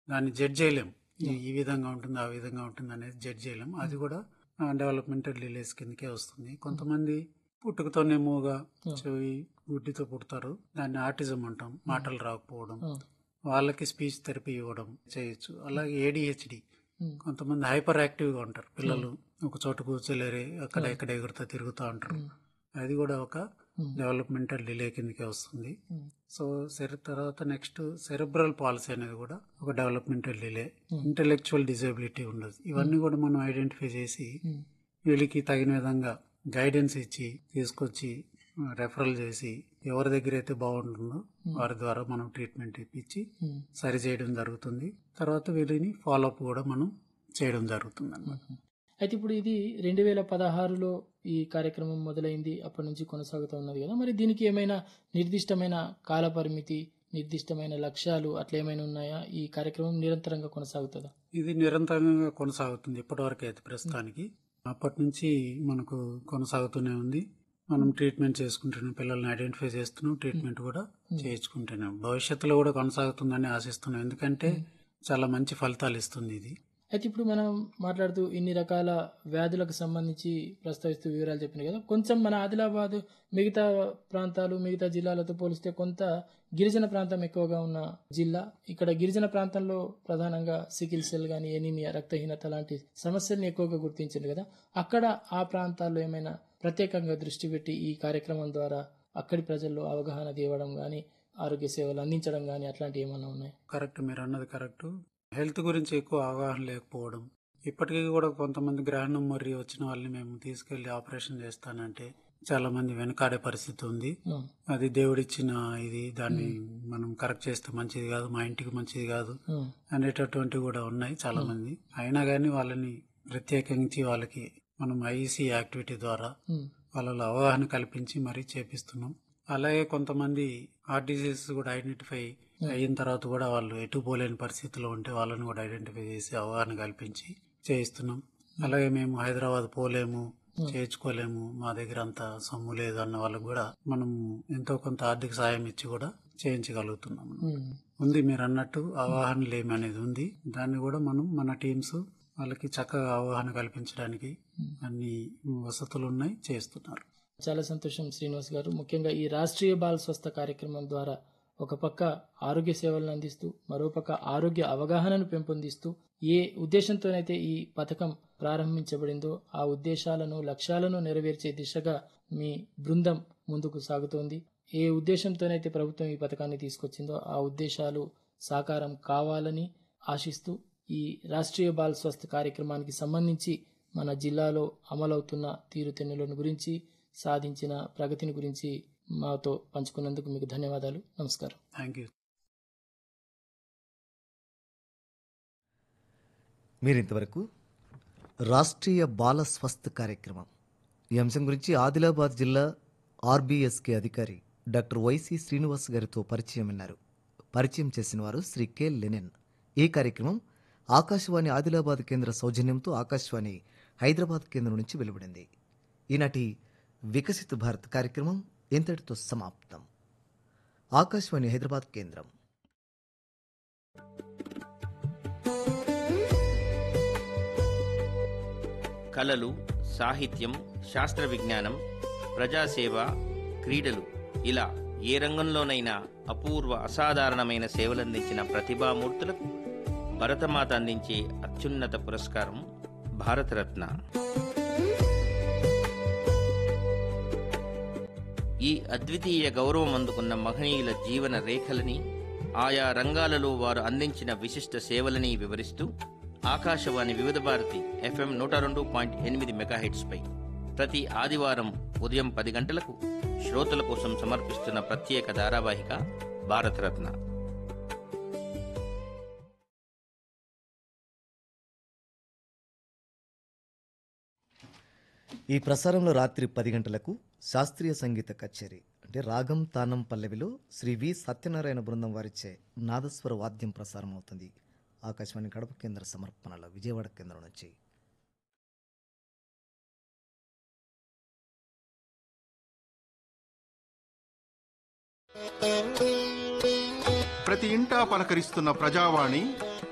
దాన్ని జడ్జ్ చేయలేం ఈ- ఈ విధంగా ఉంటుంది ఆ విధంగా ఉంటుంది అనేది జడ్జ్ చేయలేం అది కూడా డెవలప్మెంటల్ డిలేస్ కిందకే వస్తుంది కొంతమంది పుట్టుకతోనే మూగా చెవి గుడ్డితో పుడతారు దాన్ని ఆటిజం అంటాం మాటలు రాకపోవడం ఆ, వాళ్ళకి స్పీచ్ థెరపీ ఇవ్వడం చేయొచ్చు అలాగే ఏడిహెచ్డి ఉమ్, కొంతమంది హైపర్ యాక్టివ్ గా ఉంటారు పిల్లలు ఒక చోట కూర్చోలేరు అక్కడ ఇక్కడ ఎగురుతా తిరుగుతూ ఉంటారు అది కూడా ఒక Hmm. డెవలప్మెంటల్ డిలే కిందకే వస్తుంది ఉమ్, సో సెర తర్వాత నెక్స్ట్ సెరెబ్రల్ పాలసీ అనేది కూడా ఒక developmental delay Hmm. Intellectual disability ఉండదు ఇవన్నీ కూడా మనం ఐడెంటిఫై చేసి ఉమ్, వీళ్ళకి తగిన విధంగా గైడెన్స్ ఇచ్చి తీసుకొచ్చి రెఫరల్ చేసి ఎవరి దగ్గర అయితే బాగుంటుందో వారి ద్వారా మనం ట్రీట్మెంట్ ఇప్పించి ఉమ్. సరి చేయడం జరుగుతుంది తర్వాత వీళ్ళని ఫాలోఅప్ కూడా మనం చేయడం జరుగుతుంది అన్నమాట అయితే ఇప్పుడు ఇది రెండు వేల పదహారులో ఈ కార్యక్రమం మొదలైంది అప్పటి నుంచి కొనసాగుతూ ఉన్నది కదా మరి దీనికి ఏమైనా నిర్దిష్టమైన కాల పరిమితి నిర్దిష్టమైన లక్ష్యాలు అట్లా ఏమైనా ఉన్నాయా ఈ కార్యక్రమం నిరంతరంగా కొనసాగుతుందా ఇది నిరంతరంగా కొనసాగుతుంది ఇప్పటివరకు అయితే ప్రస్తుతానికి అప్పటి నుంచి మనకు కొనసాగుతూనే ఉంది మనం ట్రీట్మెంట్ చేసుకుంటున్నాం పిల్లల్ని ఐడెంటిఫై చేస్తున్నాం ట్రీట్మెంట్ కూడా చేయించుకుంటున్నాం భవిష్యత్తులో కూడా కొనసాగుతుందని ఆశిస్తున్నాం ఎందుకంటే చాలా మంచి ఫలితాలు ఇస్తుంది ఇది అయితే ఇప్పుడు మనం మాట్లాడుతూ ఇన్ని రకాల వ్యాధులకు సంబంధించి ప్రస్తావిస్తూ వివరాలు చెప్పినాయి కదా కొంచెం మన ఆదిలాబాద్ మిగతా ప్రాంతాలు మిగతా జిల్లాలతో పోలిస్తే కొంత గిరిజన ప్రాంతం ఎక్కువగా ఉన్న జిల్లా ఇక్కడ గిరిజన ప్రాంతంలో ప్రధానంగా సికిల్ సెల్ కానీ ఎనీమియా రక్తహీనత లాంటి సమస్యల్ని ఎక్కువగా గుర్తించింది కదా అక్కడ ఆ ప్రాంతాల్లో ఏమైనా ప్రత్యేకంగా దృష్టి పెట్టి ఈ కార్యక్రమం ద్వారా అక్కడి ప్రజల్లో అవగాహన తేవడం కానీ ఆరోగ్య సేవలు అందించడం కానీ అట్లాంటివి ఏమైనా ఉన్నాయి కరెక్ట్ మీరు అన్నది కరెక్ట్ హెల్త్ గురించి ఎక్కువ అవగాహన లేకపోవడం ఇప్పటికీ కూడా కొంతమంది గ్రహణం మరియు వచ్చిన వాళ్ళని మేము తీసుకెళ్లి ఆపరేషన్ చేస్తానంటే చాలా మంది వెనకాడే పరిస్థితి ఉంది అది దేవుడిచ్చిన ఇది దాన్ని మనం కరెక్ట్ చేస్తే మంచిది కాదు మా ఇంటికి మంచిది కాదు అనేటటువంటివి కూడా ఉన్నాయి చాలా మంది అయినా కానీ వాళ్ళని ప్రత్యేకించి వాళ్ళకి మనం ఐఈసీ యాక్టివిటీ ద్వారా వాళ్ళలో అవగాహన కల్పించి మరీ చేపిస్తున్నాం అలాగే కొంతమంది హార్ట్ డిసీజెస్ కూడా ఐడెంటిఫై అయిన తర్వాత కూడా వాళ్ళు ఎటు పోలేని పరిస్థితిలో ఉంటే వాళ్ళని కూడా ఐడెంటిఫై చేసి అవగాహన కల్పించి చేయిస్తున్నాం అలాగే మేము హైదరాబాద్ పోలేము చేయించుకోలేము మా దగ్గర అంత సొమ్ము లేదు అన్న వాళ్ళకు కూడా మనం ఎంతో కొంత ఆర్థిక సాయం ఇచ్చి కూడా చేయించగలుగుతున్నాం ఉంది మీరు అన్నట్టు అవగాహన లేమి అనేది ఉంది దాన్ని కూడా మనం మన టీమ్స్ వాళ్ళకి చక్కగా అవగాహన కల్పించడానికి అన్ని వసతులు ఉన్నాయి చేస్తున్నారు చాలా సంతోషం శ్రీనివాస్ గారు ముఖ్యంగా ఈ రాష్ట్రీయ బాల స్వస్థ కార్యక్రమం ద్వారా ఒక పక్క ఆరోగ్య సేవలను అందిస్తూ మరోపక్క ఆరోగ్య అవగాహనను పెంపొందిస్తూ ఏ ఉద్దేశంతోనైతే ఈ పథకం ప్రారంభించబడిందో ఆ ఉద్దేశాలను లక్ష్యాలను నెరవేర్చే దిశగా మీ బృందం ముందుకు సాగుతోంది ఏ ఉద్దేశంతోనైతే ప్రభుత్వం ఈ పథకాన్ని తీసుకొచ్చిందో ఆ ఉద్దేశాలు సాకారం కావాలని ఆశిస్తూ ఈ రాష్ట్రీయ బాల్ స్వస్థ కార్యక్రమానికి సంబంధించి మన జిల్లాలో అమలవుతున్న తీరుతెన్నులను గురించి సాధించిన ప్రగతిని గురించి మాతో పంచుకున్నందుకు మీకు ధన్యవాదాలు నమస్కారం థ్యాంక్ యూ మీరింతవరకు రాష్ట్రీయ బాల స్వస్థ్ కార్యక్రమం ఈ అంశం గురించి ఆదిలాబాద్ జిల్లా ఆర్బీఎస్కే అధికారి డాక్టర్ వైసి శ్రీనివాస్ గారితో పరిచయం విన్నారు పరిచయం చేసిన వారు శ్రీ కె లెనిన్ ఈ కార్యక్రమం ఆకాశవాణి ఆదిలాబాద్ కేంద్ర సౌజన్యంతో ఆకాశవాణి హైదరాబాద్ కేంద్రం నుంచి వెలువడింది ఈనాటి వికసిత భారత్ కార్యక్రమం ఇంతటితో సమాప్తం ఆకాశవాణి హైదరాబాద్ కేంద్రం కళలు సాహిత్యం శాస్త్ర విజ్ఞానం ప్రజాసేవ క్రీడలు ఇలా ఏ రంగంలోనైనా అపూర్వ అసాధారణమైన సేవలందించిన ప్రతిభామూర్తులకు భరతమాత అందించే అత్యున్నత పురస్కారం భారతరత్న ఈ అద్వితీయ గౌరవం అందుకున్న మహనీయుల జీవన రేఖలని ఆయా రంగాలలో వారు అందించిన విశిష్ట సేవలని వివరిస్తూ ఆకాశవాణి వివిధ భారతి ఎఫ్ఎం నూట రెండు పాయింట్ ఎనిమిది మెగాహెట్స్పై ప్రతి ఆదివారం ఉదయం పది గంటలకు శ్రోతల కోసం సమర్పిస్తున్న ప్రత్యేక ధారావాహిక భారతరత్న ఈ ప్రసారంలో రాత్రి పది గంటలకు శాస్త్రీయ సంగీత కచేరీ అంటే రాగం తానం పల్లవిలో శ్రీ వి సత్యనారాయణ బృందం వారిచే నాదస్వర వాద్యం ప్రసారం అవుతుంది ఆకాశవాణి కడప కేంద్ర సమర్పణలో విజయవాడ కేంద్రం నుంచి ప్రతి ఇంటా పలకరిస్తున్న ప్రజావాణి